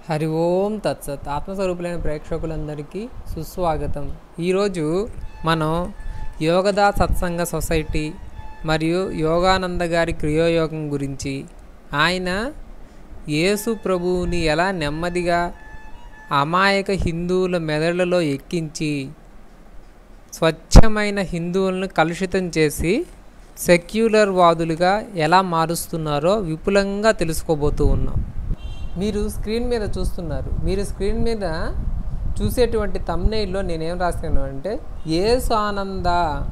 హరి ఓం తత్సత్ ఆత్మస్వరూపులైన ప్రేక్షకులందరికీ సుస్వాగతం ఈరోజు మనం యోగదా సత్సంగ సొసైటీ మరియు యోగానంద గారి క్రియోయోగం గురించి ఆయన యేసు ప్రభువుని ఎలా నెమ్మదిగా అమాయక హిందువుల మెదడులలో ఎక్కించి స్వచ్ఛమైన హిందువులను కలుషితం చేసి సెక్యులర్ వాదులుగా ఎలా మారుస్తున్నారో విపులంగా తెలుసుకోబోతూ ఉన్నాం మీరు స్క్రీన్ మీద చూస్తున్నారు మీరు స్క్రీన్ మీద చూసేటువంటి తమ్నైల్లో నేనేం రాశాను అంటే ఏసు ఆనంద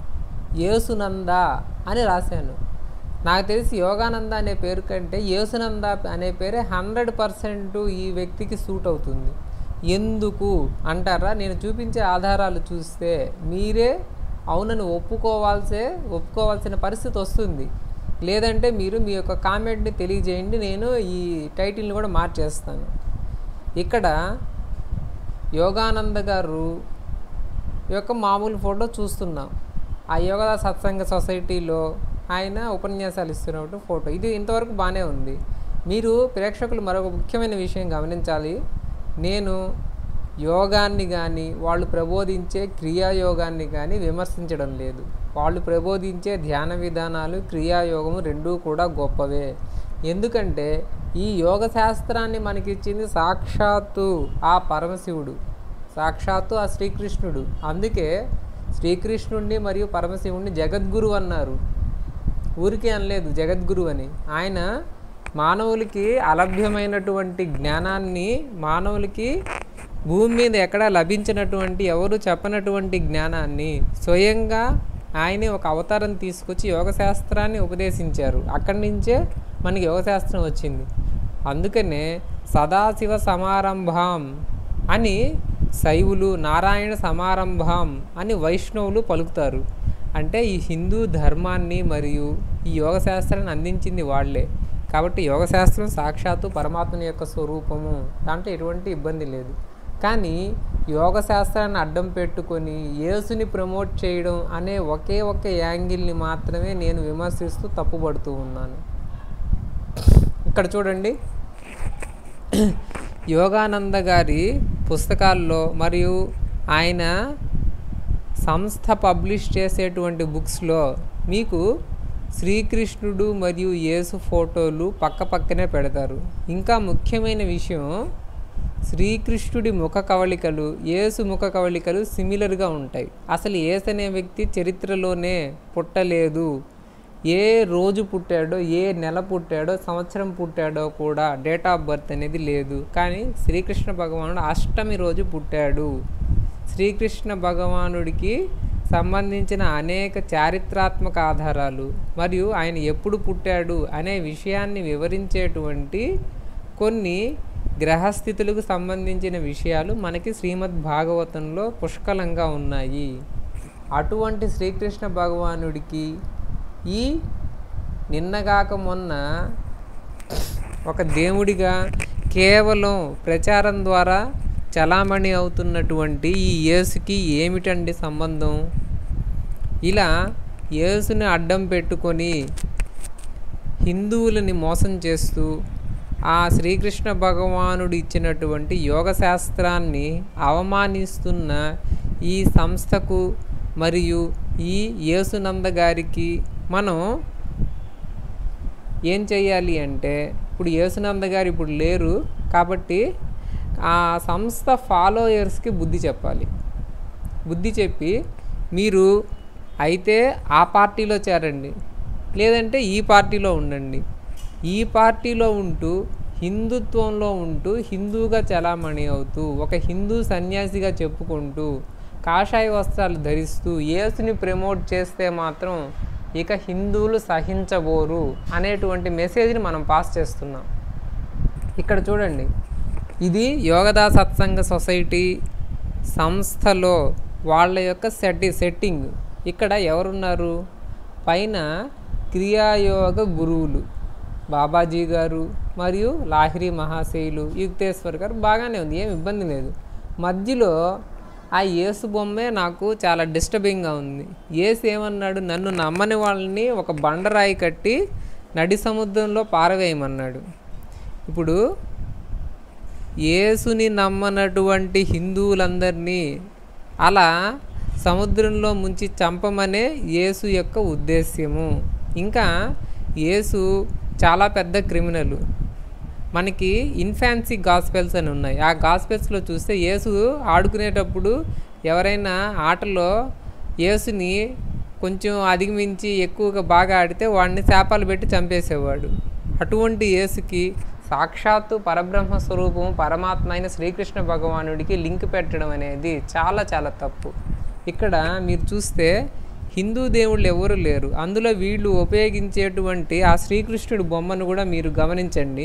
ఏసునంద అని రాశాను నాకు తెలిసి యోగానంద అనే పేరు కంటే యేసునంద అనే పేరే హండ్రెడ్ పర్సెంట్ ఈ వ్యక్తికి సూట్ అవుతుంది ఎందుకు అంటారా నేను చూపించే ఆధారాలు చూస్తే మీరే అవునని ఒప్పుకోవాల్సే ఒప్పుకోవాల్సిన పరిస్థితి వస్తుంది లేదంటే మీరు మీ యొక్క కామెంట్ని తెలియజేయండి నేను ఈ టైటిల్ని కూడా మార్చేస్తాను ఇక్కడ యోగానంద గారు యొక్క మామూలు ఫోటో చూస్తున్నాం ఆ యోగా సత్సంగ సొసైటీలో ఆయన ఉపన్యాసాలు ఇస్తున్నట్టు ఫోటో ఇది ఇంతవరకు బాగానే ఉంది మీరు ప్రేక్షకులు మరొక ముఖ్యమైన విషయం గమనించాలి నేను యోగాన్ని కానీ వాళ్ళు ప్రబోధించే క్రియాయోగాన్ని కానీ విమర్శించడం లేదు వాళ్ళు ప్రబోధించే ధ్యాన విధానాలు క్రియాయోగము రెండూ కూడా గొప్పవే ఎందుకంటే ఈ యోగ శాస్త్రాన్ని మనకిచ్చింది సాక్షాత్తు ఆ పరమశివుడు సాక్షాత్తు ఆ శ్రీకృష్ణుడు అందుకే శ్రీకృష్ణుడిని మరియు పరమశివుడిని జగద్గురు అన్నారు ఊరికే అనలేదు జగద్గురు అని ఆయన మానవులకి అలభ్యమైనటువంటి జ్ఞానాన్ని మానవులకి భూమి మీద ఎక్కడా లభించినటువంటి ఎవరు చెప్పనటువంటి జ్ఞానాన్ని స్వయంగా ఆయనే ఒక అవతారం తీసుకొచ్చి యోగశాస్త్రాన్ని ఉపదేశించారు అక్కడి నుంచే మనకి యోగశాస్త్రం వచ్చింది అందుకనే సదాశివ సమారంభం అని శైవులు నారాయణ సమారంభం అని వైష్ణవులు పలుకుతారు అంటే ఈ హిందూ ధర్మాన్ని మరియు ఈ యోగశాస్త్రాన్ని అందించింది వాళ్ళే కాబట్టి యోగశాస్త్రం సాక్షాత్తు పరమాత్మని యొక్క స్వరూపము దాంట్లో ఎటువంటి ఇబ్బంది లేదు కానీ యోగ శాస్త్రాన్ని అడ్డం పెట్టుకొని యేసుని ప్రమోట్ చేయడం అనే ఒకే ఒక యాంగిల్ని మాత్రమే నేను విమర్శిస్తూ తప్పుపడుతూ ఉన్నాను ఇక్కడ చూడండి యోగానంద గారి పుస్తకాల్లో మరియు ఆయన సంస్థ పబ్లిష్ చేసేటువంటి బుక్స్లో మీకు శ్రీకృష్ణుడు మరియు యేసు ఫోటోలు పక్క పక్కనే పెడతారు ఇంకా ముఖ్యమైన విషయం శ్రీకృష్ణుడి ముఖ కవళికలు యేసు ముఖ కవళికలు సిమిలర్గా ఉంటాయి అసలు యేసు అనే వ్యక్తి చరిత్రలోనే పుట్టలేదు ఏ రోజు పుట్టాడో ఏ నెల పుట్టాడో సంవత్సరం పుట్టాడో కూడా డేట్ ఆఫ్ బర్త్ అనేది లేదు కానీ శ్రీకృష్ణ భగవానుడు అష్టమి రోజు పుట్టాడు శ్రీకృష్ణ భగవానుడికి సంబంధించిన అనేక చారిత్రాత్మక ఆధారాలు మరియు ఆయన ఎప్పుడు పుట్టాడు అనే విషయాన్ని వివరించేటువంటి కొన్ని గ్రహస్థితులకు సంబంధించిన విషయాలు మనకి శ్రీమద్ భాగవతంలో పుష్కలంగా ఉన్నాయి అటువంటి శ్రీకృష్ణ భగవానుడికి ఈ నిన్నగాక మొన్న ఒక దేవుడిగా కేవలం ప్రచారం ద్వారా చలామణి అవుతున్నటువంటి ఈ యేసుకి ఏమిటండి సంబంధం ఇలా యేసుని అడ్డం పెట్టుకొని హిందువులని మోసం చేస్తూ ఆ శ్రీకృష్ణ భగవానుడు ఇచ్చినటువంటి యోగ శాస్త్రాన్ని అవమానిస్తున్న ఈ సంస్థకు మరియు ఈ యేసునంద గారికి మనం ఏం చేయాలి అంటే ఇప్పుడు యేసునంద గారు ఇప్పుడు లేరు కాబట్టి ఆ సంస్థ ఫాలోయర్స్కి బుద్ధి చెప్పాలి బుద్ధి చెప్పి మీరు అయితే ఆ పార్టీలో చేరండి లేదంటే ఈ పార్టీలో ఉండండి ఈ పార్టీలో ఉంటూ హిందుత్వంలో ఉంటూ హిందూగా చలామణి అవుతూ ఒక హిందూ సన్యాసిగా చెప్పుకుంటూ కాషాయ వస్త్రాలు ధరిస్తూ యేసుని ప్రమోట్ చేస్తే మాత్రం ఇక హిందువులు సహించబోరు అనేటువంటి మెసేజ్ని మనం పాస్ చేస్తున్నాం ఇక్కడ చూడండి ఇది యోగదా సత్సంగ సొసైటీ సంస్థలో వాళ్ళ యొక్క సెట్టి సెట్టింగ్ ఇక్కడ ఎవరున్నారు పైన క్రియాయోగ గురువులు బాబాజీ గారు మరియు లాహిరి మహాశయులు యుక్తేశ్వర్ గారు బాగానే ఉంది ఏం ఇబ్బంది లేదు మధ్యలో ఆ యేసు బొమ్మే నాకు చాలా డిస్టర్బింగ్గా ఉంది యేసు ఏమన్నాడు నన్ను నమ్మని వాళ్ళని ఒక బండరాయి కట్టి నడి సముద్రంలో పారవేయమన్నాడు ఇప్పుడు యేసుని నమ్మనటువంటి హిందువులందరినీ అలా సముద్రంలో ముంచి చంపమనే యేసు యొక్క ఉద్దేశ్యము ఇంకా యేసు చాలా పెద్ద క్రిమినల్ మనకి ఇన్ఫాన్సీ గాస్పెల్స్ అని ఉన్నాయి ఆ గాస్పెల్స్లో చూస్తే యేసు ఆడుకునేటప్పుడు ఎవరైనా ఆటలో యేసుని కొంచెం అధిగమించి ఎక్కువగా బాగా ఆడితే వాడిని శాపాలు పెట్టి చంపేసేవాడు అటువంటి యేసుకి సాక్షాత్తు పరబ్రహ్మ స్వరూపం పరమాత్మ అయిన శ్రీకృష్ణ భగవానుడికి లింక్ పెట్టడం అనేది చాలా చాలా తప్పు ఇక్కడ మీరు చూస్తే హిందూ దేవుళ్ళు ఎవరు లేరు అందులో వీళ్ళు ఉపయోగించేటువంటి ఆ శ్రీకృష్ణుడి బొమ్మను కూడా మీరు గమనించండి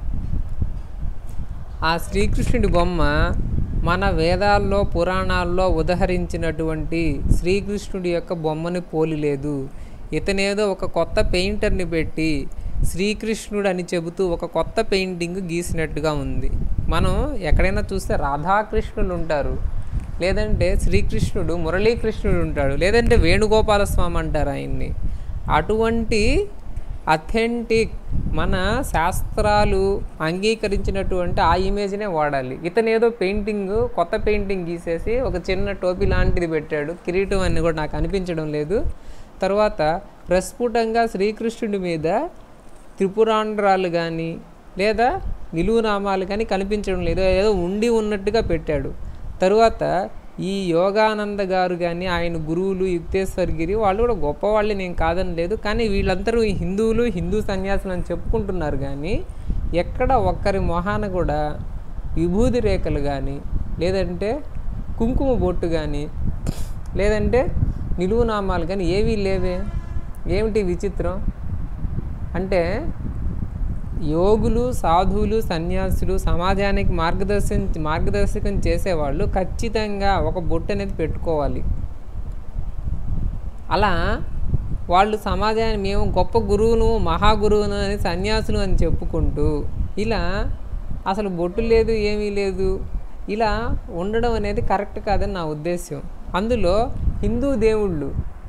ఆ శ్రీకృష్ణుడి బొమ్మ మన వేదాల్లో పురాణాల్లో ఉదహరించినటువంటి శ్రీకృష్ణుడి యొక్క బొమ్మని పోలిలేదు ఇతనేదో ఒక కొత్త పెయింటర్ని పెట్టి శ్రీకృష్ణుడు అని చెబుతూ ఒక కొత్త పెయింటింగ్ గీసినట్టుగా ఉంది మనం ఎక్కడైనా చూస్తే రాధాకృష్ణులు ఉంటారు లేదంటే శ్రీకృష్ణుడు మురళీకృష్ణుడు ఉంటాడు లేదంటే వేణుగోపాల స్వామి అంటారు ఆయన్ని అటువంటి అథెంటిక్ మన శాస్త్రాలు అంగీకరించినటువంటి ఆ ఇమేజ్నే వాడాలి ఇతను ఏదో పెయింటింగ్ కొత్త పెయింటింగ్ గీసేసి ఒక చిన్న టోపీ లాంటిది పెట్టాడు కిరీటం అని కూడా నాకు అనిపించడం లేదు తర్వాత ప్రస్ఫుటంగా శ్రీకృష్ణుడి మీద త్రిపురాంధ్రాలు కానీ లేదా నిలువునామాలు కానీ కనిపించడం లేదు ఏదో ఉండి ఉన్నట్టుగా పెట్టాడు తరువాత ఈ యోగానంద గారు కానీ ఆయన గురువులు యుక్తేశ్వరగిరి వాళ్ళు కూడా గొప్పవాళ్ళు నేను కాదని లేదు కానీ వీళ్ళందరూ ఈ హిందువులు హిందూ సన్యాసులు అని చెప్పుకుంటున్నారు కానీ ఎక్కడ ఒక్కరి మొహాన కూడా విభూది రేఖలు కానీ లేదంటే కుంకుమ బొట్టు కానీ లేదంటే నిలువునామాలు కానీ ఏవీ లేవే ఏమిటి విచిత్రం అంటే యోగులు సాధువులు సన్యాసులు సమాజానికి మార్గదర్శనం మార్గదర్శకం చేసేవాళ్ళు ఖచ్చితంగా ఒక బొట్టు అనేది పెట్టుకోవాలి అలా వాళ్ళు సమాజాన్ని మేము గొప్ప గురువును మహాగురువును అని సన్యాసులు అని చెప్పుకుంటూ ఇలా అసలు బొట్టు లేదు ఏమీ లేదు ఇలా ఉండడం అనేది కరెక్ట్ కాదని నా ఉద్దేశం అందులో హిందూ దేవుళ్ళు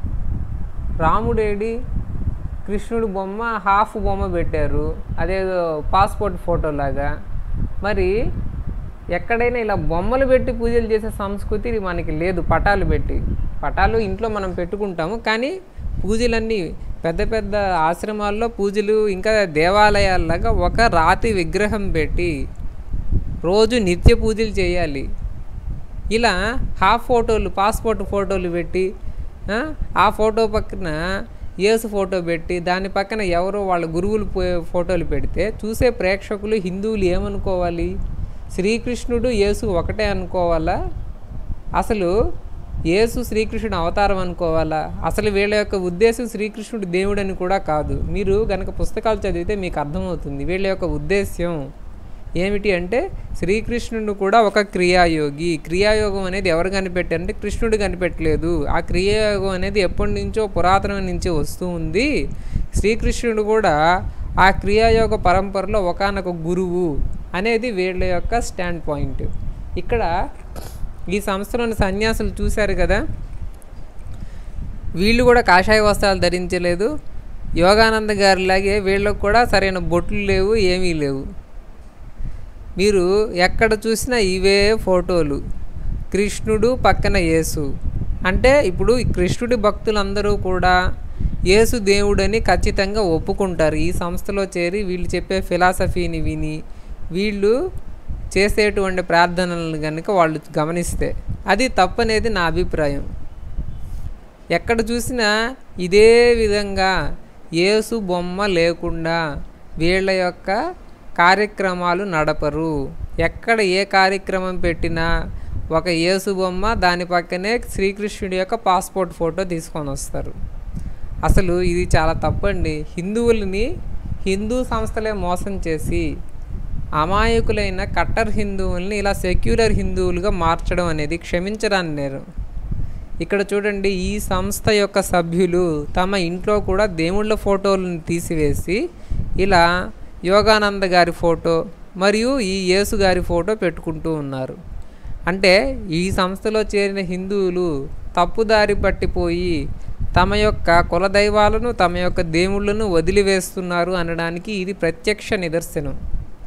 రాముడేడి కృష్ణుడు బొమ్మ హాఫ్ బొమ్మ పెట్టారు అదేదో పాస్పోర్ట్ ఫోటో లాగా మరి ఎక్కడైనా ఇలా బొమ్మలు పెట్టి పూజలు చేసే సంస్కృతి మనకి లేదు పటాలు పెట్టి పటాలు ఇంట్లో మనం పెట్టుకుంటాము కానీ పూజలన్నీ పెద్ద పెద్ద ఆశ్రమాల్లో పూజలు ఇంకా దేవాలయాల్లాగా ఒక రాతి విగ్రహం పెట్టి రోజు నిత్య పూజలు చేయాలి ఇలా హాఫ్ ఫోటోలు పాస్పోర్ట్ ఫోటోలు పెట్టి ఆ, ఆ ఫోటో పక్కన యేసు ఫోటో పెట్టి దాని పక్కన ఎవరో వాళ్ళ గురువులు పో- ఫోటోలు పెడితే చూసే ప్రేక్షకులు హిందువులు ఏమనుకోవాలి శ్రీకృష్ణుడు యేసు ఒకటే అనుకోవాలా అసలు యేసు శ్రీకృష్ణుడు అవతారం అనుకోవాలా అసలు వీళ్ళ యొక్క ఉద్దేశం శ్రీకృష్ణుడు దేవుడని కూడా కాదు మీరు గనక పుస్తకాలు చదివితే మీకు అర్థమవుతుంది వీళ్ళ యొక్క ఉద్దేశ్యం ఏమిటి అంటే శ్రీకృష్ణుడు కూడా ఒక క్రియాయోగి క్రియాయోగం అనేది ఎవరు కనిపెట్టారంటే కృష్ణుడు కనిపెట్టలేదు ఆ క్రియాయోగం అనేది ఎప్పటి నుంచో పురాతనం నుంచి వస్తూ ఉంది శ్రీకృష్ణుడు కూడా ఆ క్రియాయోగ పరంపరలో ఒకానొక గురువు అనేది వీళ్ళ యొక్క స్టాండ్ పాయింట్ ఇక్కడ ఈ సంస్థలోని సన్యాసులు చూశారు కదా వీళ్ళు కూడా కాషాయ వస్త్రాలు ధరించలేదు యోగానంద గారిలాగే వీళ్ళకు కూడా సరైన బొట్లు లేవు ఏమీ లేవు మీరు ఎక్కడ చూసినా ఇవే ఫోటోలు కృష్ణుడు పక్కన యేసు అంటే ఇప్పుడు ఈ కృష్ణుడి భక్తులందరూ కూడా యేసు దేవుడని ఖచ్చితంగా ఒప్పుకుంటారు ఈ సంస్థలో చేరి వీళ్ళు చెప్పే ఫిలాసఫీని విని వీళ్ళు చేసేటువంటి ప్రార్థనలను కనుక వాళ్ళు గమనిస్తే అది తప్పనేది నా అభిప్రాయం ఎక్కడ చూసినా ఇదే విధంగా యేసు బొమ్మ లేకుండా వీళ్ళ యొక్క కార్యక్రమాలు నడపరు ఎక్కడ ఏ కార్యక్రమం పెట్టినా ఒక యేసు బొమ్మ దాని పక్కనే శ్రీకృష్ణుడి యొక్క పాస్పోర్ట్ ఫోటో తీసుకొని వస్తారు అసలు ఇది చాలా తప్పండి హిందువులని హిందూ సంస్థలే మోసం చేసి అమాయకులైన కట్టర్ హిందువుల్ని ఇలా సెక్యులర్ హిందువులుగా మార్చడం అనేది క్షమించరాని నేరం ఇక్కడ చూడండి ఈ సంస్థ యొక్క సభ్యులు తమ ఇంట్లో కూడా దేవుళ్ళ ఫోటోలను తీసివేసి ఇలా యోగానంద గారి ఫోటో మరియు ఈ యేసు గారి ఫోటో పెట్టుకుంటూ ఉన్నారు అంటే ఈ సంస్థలో చేరిన హిందువులు తప్పుదారి పట్టిపోయి తమ యొక్క కులదైవాలను తమ యొక్క దేవుళ్ళను వదిలివేస్తున్నారు అనడానికి ఇది ప్రత్యక్ష నిదర్శనం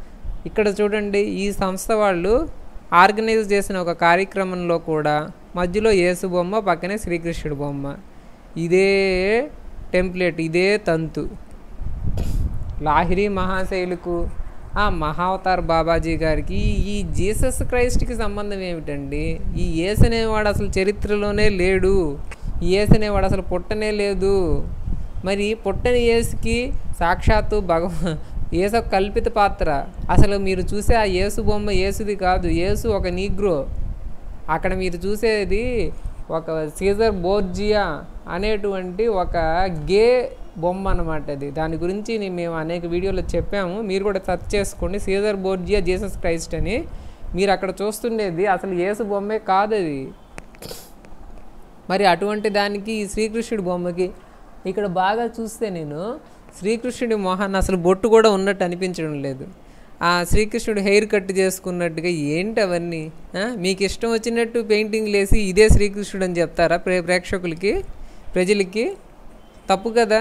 ఇక్కడ చూడండి ఈ సంస్థ వాళ్ళు ఆర్గనైజ్ చేసిన ఒక కార్యక్రమంలో కూడా మధ్యలో యేసు బొమ్మ పక్కనే శ్రీకృష్ణుడి బొమ్మ ఇదే టెంప్లెట్ ఇదే తంతు లాహిరి మహాశైలుకు ఆ మహావతార్ బాబాజీ గారికి ఈ జీసస్ క్రైస్ట్కి సంబంధం ఏమిటండి ఈ యేసు అనేవాడు అసలు చరిత్రలోనే లేడు ఈ యేసు అనేవాడు అసలు పుట్టనే లేదు మరి పుట్టని యేసుకి సాక్షాత్తు భగవ యేసు ఒక కల్పిత పాత్ర అసలు మీరు చూసే ఆ యేసు బొమ్మ యేసుది కాదు యేసు ఒక నీగ్రో అక్కడ మీరు చూసేది ఒక సీజర్ బోర్జియా అనేటువంటి ఒక గే బొమ్మ అనమాట అది దాని గురించి నే- మేము అనేక వీడియోలో చెప్పాము మీరు కూడా సెర్చ్ చేసుకోండి సీజర్ బోర్జియా జీసస్ క్రైస్ట్ అని మీరు అక్కడ చూస్తుండేది అసలు యేసు బొమ్మే కాదు అది మరి అటువంటి దానికి ఈ శ్రీకృష్ణుడి బొమ్మకి ఇక్కడ బాగా చూస్తే నేను శ్రీకృష్ణుడి మొహాన్ని అసలు బొట్టు కూడా ఉన్నట్టు అనిపించడం లేదు ఆ శ్రీకృష్ణుడు హెయిర్ కట్ చేసుకున్నట్టుగా ఏంటి అవన్నీ ఆ? మీకు ఇష్టం వచ్చినట్టు పెయింటింగ్ వేసి ఇదే శ్రీకృష్ణుడు అని చెప్తారా ప్రే ప్రేక్షకులకి ప్రజలకి తప్పు కదా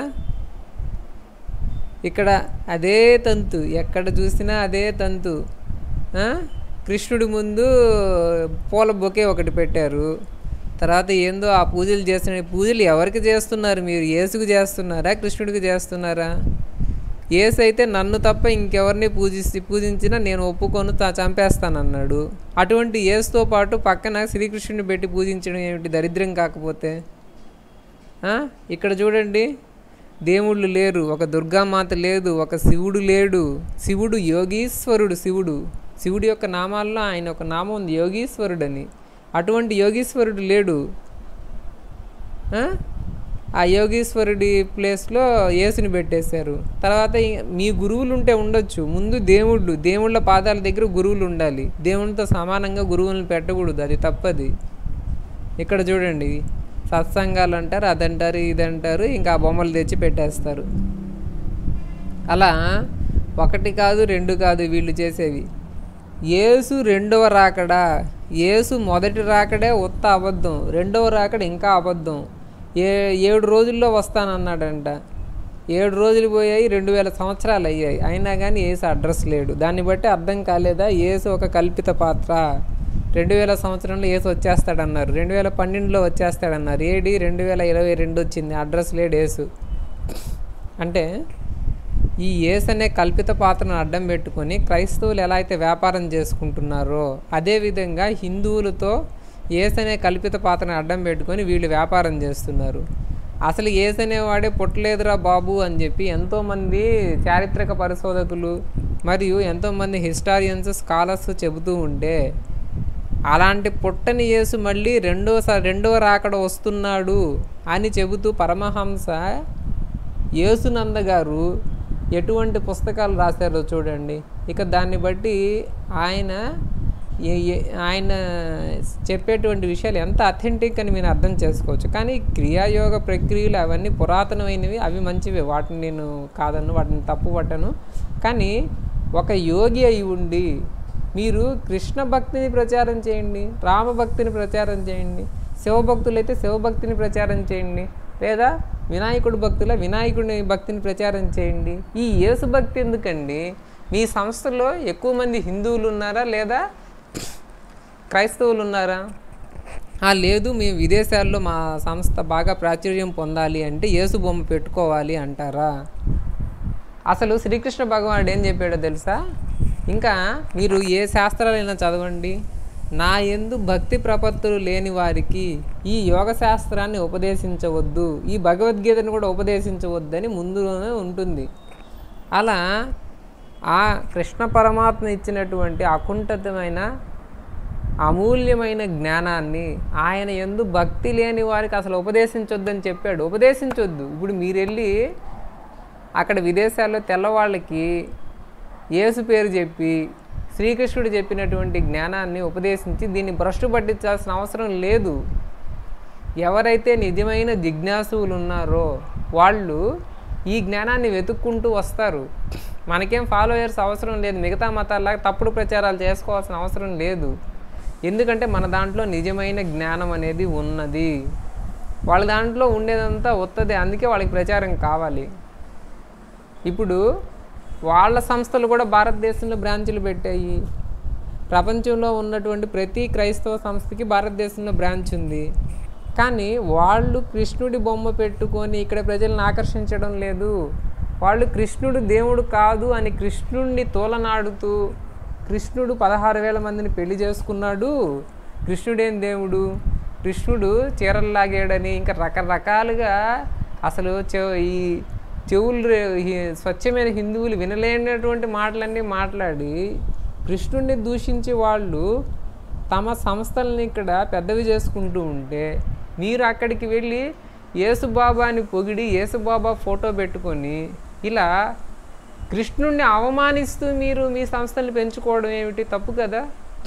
ఇక్కడ అదే తంతు ఎక్కడ చూసినా అదే తంతు ఆ? కృష్ణుడి ముందు పూల బొకే ఒకటి పెట్టారు తర్వాత ఏందో ఆ పూజలు చేస్తున్న పూజలు ఎవరికి చేస్తున్నారు మీరు యేసుకు చేస్తున్నారా కృష్ణుడికి చేస్తున్నారా యేసు అయితే నన్ను తప్ప ఇంకెవరిని పూజిస్తే పూజించినా నేను ఒప్పుకొని తా చంపేస్తానన్నాడు అటువంటి యేసుతో పాటు పక్కన శ్రీకృష్ణుడిని పెట్టి పూజించడం ఏమిటి దరిద్రం కాకపోతే ఆ? ఇక్కడ చూడండి దేవుళ్ళు లేరు ఒక దుర్గామాత లేదు ఒక శివుడు లేడు శివుడు యోగీశ్వరుడు శివుడు శివుడి యొక్క నామాల్లో ఆయన ఒక నామం ఉంది యోగీశ్వరుడని అటువంటి యోగీశ్వరుడు లేడు ఆ? ఆ యోగీశ్వరుడి ప్లేస్లో యేసుని పెట్టేశారు తర్వాత ఇ- మీ గురువులు ఉంటే ఉండొచ్చు ముందు దేవుళ్ళు దేవుళ్ళ పాదాల దగ్గర గురువులు ఉండాలి దేవునితో సమానంగా గురువులను పెట్టకూడదు అది తప్పది ఇక్కడ చూడండి సత్సంగాలు అంటారు అదంటారు ఇదంటారు ఇంకా ఆ బొమ్మలు తెచ్చి పెట్టేస్తారు అలా ఒకటి కాదు రెండు కాదు వీళ్ళు చేసేవి యేసు రెండవ రాకడా యేసు మొదటి రాకడే ఉత్త అబద్ధం రెండవ రాకడ ఇంకా అబద్ధం ఏ ఏడు రోజుల్లో వస్తానన్నాడంట ఏడు రోజులు పోయాయి రెండు వేల సంవత్సరాలు అయ్యాయి అయినా కానీ యేసు అడ్రస్ లేడు దాన్ని బట్టి అర్థం కాలేదా యేసు ఒక కల్పిత పాత్ర రెండు వేల సంవత్సరంలో యేసు వచ్చేస్తాడన్నారు రెండు వేల పన్నెండులో వచ్చేస్తాడన్నారు ఏడి రెండు వేల ఇరవై రెండు వచ్చింది అడ్రస్ లేడు యేసు అంటే ఈ యేసు అనే కల్పిత పాత్రను అడ్డం పెట్టుకొని క్రైస్తవులు ఎలా అయితే వ్యాపారం చేసుకుంటున్నారో అదేవిధంగా హిందువులతో యేసు అనే కల్పిత పాత్రను అడ్డం పెట్టుకొని వీళ్ళు వ్యాపారం చేస్తున్నారు అసలు యేసు అనేవాడే పుట్టలేదురా బాబు అని చెప్పి ఎంతోమంది చారిత్రక పరిశోధకులు మరియు ఎంతోమంది హిస్టారియన్స్ స్కాలర్స్ చెబుతూ ఉంటే అలాంటి పుట్టని యేసు మళ్ళీ రెండోసారి రెండవ రాకడ వస్తున్నాడు అని చెబుతూ పరమహంస యేసునంద గారు ఎటువంటి పుస్తకాలు రాశారో చూడండి ఇక దాన్ని బట్టి ఆయన ఏ- ఏ- ఆయన చెప్పేటువంటి విషయాలు ఎంత అథెంటిక్ అని మీరు అర్థం చేసుకోవచ్చు కానీ క్రియాయోగ ప్రక్రియలు అవన్నీ పురాతనమైనవి అవి మంచివే వాటిని నేను కాదను వాటిని తప్పు పట్టను కానీ ఒక యోగి అయి ఉండి మీరు కృష్ణ భక్తిని ప్రచారం చేయండి రామ భక్తిని ప్రచారం చేయండి శివభక్తులైతే శివభక్తిని ప్రచారం చేయండి లేదా వినాయకుడు భక్తుల వినాయకుడి భక్తిని ప్రచారం చేయండి ఈ యేసు భక్తి ఎందుకండి మీ సంస్థలో ఎక్కువ మంది హిందువులు ఉన్నారా లేదా క్రైస్తవులు ఉన్నారా "ఆ, లేదు మేము విదేశాల్లో మా సంస్థ బాగా ప్రాచుర్యం పొందాలి అంటే యేసు బొమ్మ పెట్టుకోవాలి అంటారా అసలు శ్రీకృష్ణ భగవానుడు ఏం చెప్పాడో తెలుసా ఇంకా మీరు ఏ శాస్త్రాలైనా చదవండి నా ఎందు భక్తి ప్రపత్తులు లేని వారికి ఈ యోగ శాస్త్రాన్ని ఉపదేశించవద్దు ఈ భగవద్గీతను కూడా ఉపదేశించవద్దని ముందులోనే ఉంటుంది అలా ఆ కృష్ణ పరమాత్మ ఇచ్చినటువంటి అకుంఠితమైన అమూల్యమైన జ్ఞానాన్ని ఆయన ఎందు భక్తి లేని వారికి అసలు ఉపదేశించొద్దని చెప్పాడు ఉపదేశించొద్దు ఇప్పుడు మీరు వెళ్ళి అక్కడ విదేశాల్లో తెల్లవాళ్ళకి యేసు పేరు చెప్పి శ్రీకృష్ణుడు చెప్పినటువంటి జ్ఞానాన్ని ఉపదేశించి దీన్ని భ్రష్టు పట్టించాల్సిన అవసరం లేదు ఎవరైతే నిజమైన జిజ్ఞాసువులు ఉన్నారో వాళ్ళు ఈ జ్ఞానాన్ని వెతుక్కుంటూ వస్తారు మనకేం ఫాలోయర్స్ అవసరం లేదు మిగతా మతాల్లాగా తప్పుడు ప్రచారాలు చేసుకోవాల్సిన అవసరం లేదు ఎందుకంటే మన దాంట్లో నిజమైన జ్ఞానం అనేది ఉన్నది వాళ్ళ దాంట్లో ఉండేదంతా వస్తుంది అందుకే వాళ్ళకి ప్రచారం కావాలి ఇప్పుడు వాళ్ళ సంస్థలు కూడా భారతదేశంలో బ్రాంచులు పెట్టాయి ప్రపంచంలో ఉన్నటువంటి ప్రతి క్రైస్తవ సంస్థకి భారతదేశంలో బ్రాంచ్ ఉంది కానీ వాళ్ళు కృష్ణుడి బొమ్మ పెట్టుకొని ఇక్కడ ప్రజలను ఆకర్షించడం లేదు వాళ్ళు కృష్ణుడు దేవుడు కాదు అని కృష్ణుడిని తోలనాడుతూ కృష్ణుడు పదహారు వేల మందిని పెళ్లి చేసుకున్నాడు కృష్ణుడేం దేవుడు కృష్ణుడు చీరలు లాగాడని ఇంకా రకరకాలుగా అసలు చె- ఈ చెవులు రే- హి- స్వచ్ఛమైన హిందువులు వినలేనటువంటి మాటలన్నీ మాట్లాడి కృష్ణుడిని దూషించే వాళ్ళు తమ సంస్థల్ని ఇక్కడ పెద్దవి చేసుకుంటూ ఉంటే మీరు అక్కడికి వెళ్ళి యేసుబాబాని పొగిడి యేసుబాబా ఫోటో పెట్టుకొని ఇలా కృష్ణుడిని అవమానిస్తూ మీరు మీ సంస్థల్ని పెంచుకోవడం ఏమిటి తప్పు కదా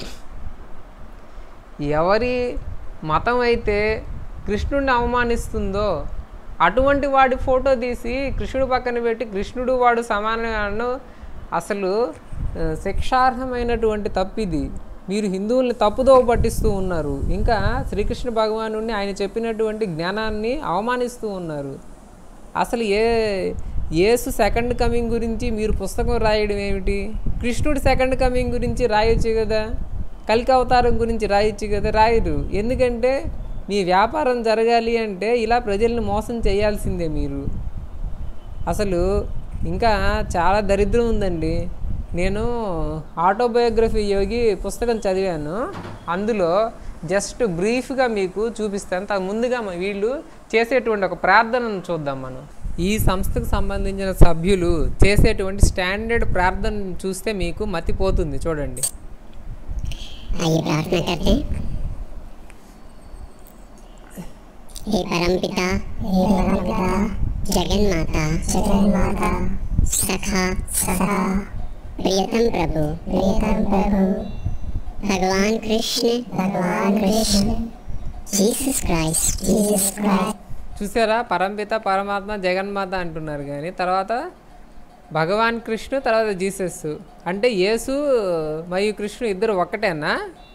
ఎవరి మతం అయితే కృష్ణుడిని అవమానిస్తుందో అటువంటి వాడి ఫోటో తీసి కృష్ణుడు పక్కన పెట్టి కృష్ణుడు వాడు సమానం అసలు ఆ, శిక్షార్హమైనటువంటి తప్పిది మీరు హిందువుల్ని తప్పుదోవ పట్టిస్తూ ఉన్నారు ఇంకా శ్రీకృష్ణ భగవాను ఆయన చెప్పినటువంటి జ్ఞానాన్ని అవమానిస్తూ ఉన్నారు అసలు ఏ యేసు సెకండ్ కమింగ్ గురించి మీరు పుస్తకం రాయడం ఏమిటి కృష్ణుడి సెకండ్ కమింగ్ గురించి రాయొచ్చు కదా కలికి అవతారం గురించి రాయొచ్చు కదా రాయరు ఎందుకంటే మీ వ్యాపారం జరగాలి అంటే ఇలా ప్రజల్ని మోసం చేయాల్సిందే మీరు అసలు ఇంకా చాలా దరిద్రం ఉందండి నేను ఆటోబయోగ్రఫీ యోగి పుస్తకం చదివాను అందులో జస్ట్ బ్రీఫ్గా మీకు చూపిస్తాను తా- ముందుగా మ- వీళ్ళు చేసేటువంటి ఒక ప్రార్థనను చూద్దాం మనం ఈ సంస్థకు సంబంధించిన సభ్యులు చేసేటువంటి స్టాండర్డ్ ప్రార్థన చూస్తే మీకు మతిపోతుంది చూడండి आइए प्रार्थना करते हैं हे परम पिता हे परम पिता जगन माता जगन माता सखा सखा प्रियतम प्रभु प्रियतम प्रभु भगवान कृष्ण भगवान Krishna Jesus Christ Jesus Christ చూసారా పరంపిత పరమాత్మ జగన్మాత అంటున్నారు కానీ తర్వాత భగవాన్ కృష్ణ తర్వాత జీసస్ అంటే యేసు మరియు కృష్ణుడు ఇద్దరు ఒక్కటేనా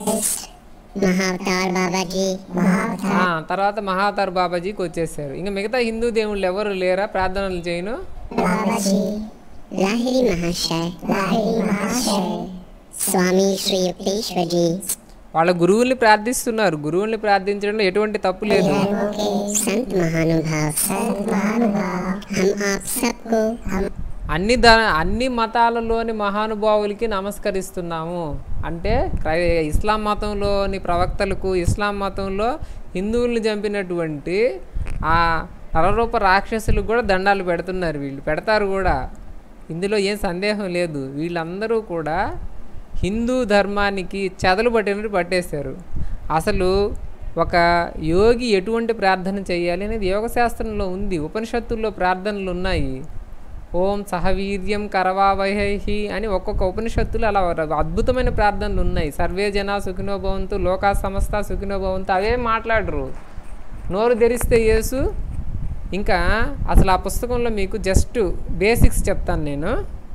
महाअवतार बाबा जी महाअवतार ఆ, తర్వాత మహావతార్ బాబాజీకి వచ్చేసారు ఇంకా మిగతా హిందూ దేవుళ్ళు ఎవరు లేరా ప్రార్థనలు చేయను बाबा जी लाहिरी महाशय लाहिरी महाशय स्वामी श्री युक्तेश्वर जी వాళ్ళ గురువుల్ని ప్రార్థిస్తున్నారు గురువుల్ని ప్రార్థించడంలో ఎటువంటి తప్పు లేదు के संत महानुभाव संत महानुभाव हम आप सबको हम అన్ని ద అన్ని మతాలలోని మహానుభావులకి నమస్కరిస్తున్నాము అంటే క్రై ఇస్లాం మతంలోని ప్రవక్తలకు ఇస్లాం మతంలో హిందువుల్ని చంపినటువంటి ఆ నరరూప రాక్షసులకు కూడా దండాలు పెడుతున్నారు వీళ్ళు పెడతారు కూడా ఇందులో ఏం సందేహం లేదు వీళ్ళందరూ కూడా హిందూ ధర్మానికి చెదలు పట్టినట్టు పట్టేశారు అసలు ఒక యోగి ఎటువంటి ప్రార్థన చేయాలి అనేది యోగశాస్త్రంలో ఉంది ఉపనిషత్తుల్లో ప్రార్థనలు ఉన్నాయి ఓం సహవీర్యం కరవావహి అని ఒక్కొక్క ఉపనిషత్తులు అలా అద్భుతమైన ప్రార్థనలు ఉన్నాయి సర్వే జన సుఖినో భవంతు లోకా సమస్త సుఖినో భవంతు అవే మాట్లాడరు నోరు తెరిస్తే యేసు ఇంకా అసలు ఆ పుస్తకంలో మీకు జస్ట్ బేసిక్స్ చెప్తాను నేను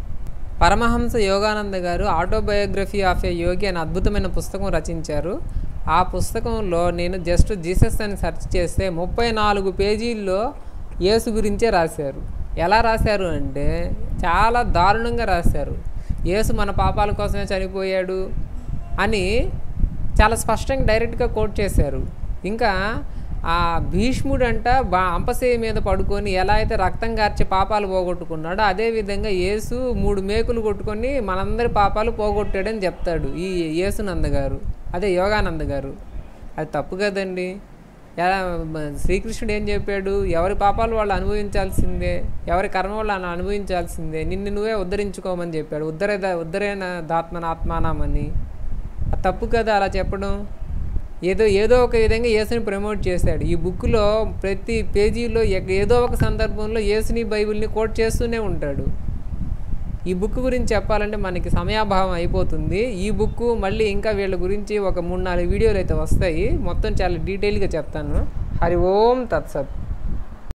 పరమహంస యోగానంద గారు ఆటోబయోగ్రఫీ ఆఫ్ ఏ యోగి అనే అద్భుతమైన పుస్తకం రచించారు ఆ పుస్తకంలో నేను జస్ట్ జీసస్ అని సెర్చ్ చేస్తే ముప్పై నాలుగు పేజీల్లో యేసు గురించే రాశారు ఎలా రాశారు అంటే చాలా దారుణంగా రాశారు యేసు మన పాపాల కోసమే చనిపోయాడు అని చాలా స్పష్టంగా డైరెక్ట్గా కోట్ చేశారు ఇంకా ఆ భీష్ముడు అంట బా అంపసేయ మీద పడుకొని ఎలా అయితే రక్తం కార్చి పాపాలు పోగొట్టుకున్నాడో అదే విధంగా యేసు మూడు మేకులు కొట్టుకొని మనందరి పాపాలు పోగొట్టాడని చెప్తాడు ఈ యేసునంద గారు అదే యోగానంద గారు అది తప్పు కదండి ఎలా మ- శ్రీకృష్ణుడు ఏం చెప్పాడు ఎవరి పాపాలు వాళ్ళు అనుభవించాల్సిందే ఎవరి కర్మ వాళ్ళు అనుభవించాల్సిందే నిన్ను నువ్వే ఉద్ధరించుకోమని చెప్పాడు ఉద్ధరే ఉద్ధరేన దాత్మన ఆత్మానామని అది తప్పు కదా అలా చెప్పడం ఏదో ఏదో ఒక విధంగా యేసుని ప్రమోట్ చేశాడు ఈ బుక్లో ప్రతి పేజీలో ఎక్- ఏదో ఒక సందర్భంలో యేసుని బైబిల్ని కోట్ చేస్తూనే ఉంటాడు ఈ బుక్ గురించి చెప్పాలంటే మనకి సమయాభావం అయిపోతుంది ఈ బుక్ మళ్ళీ ఇంకా వీళ్ళ గురించి ఒక మూడు నాలుగు వీడియోలు అయితే వస్తాయి మొత్తం చాలా డీటెయిల్గా చెప్తాను హరి ఓం తత్సత్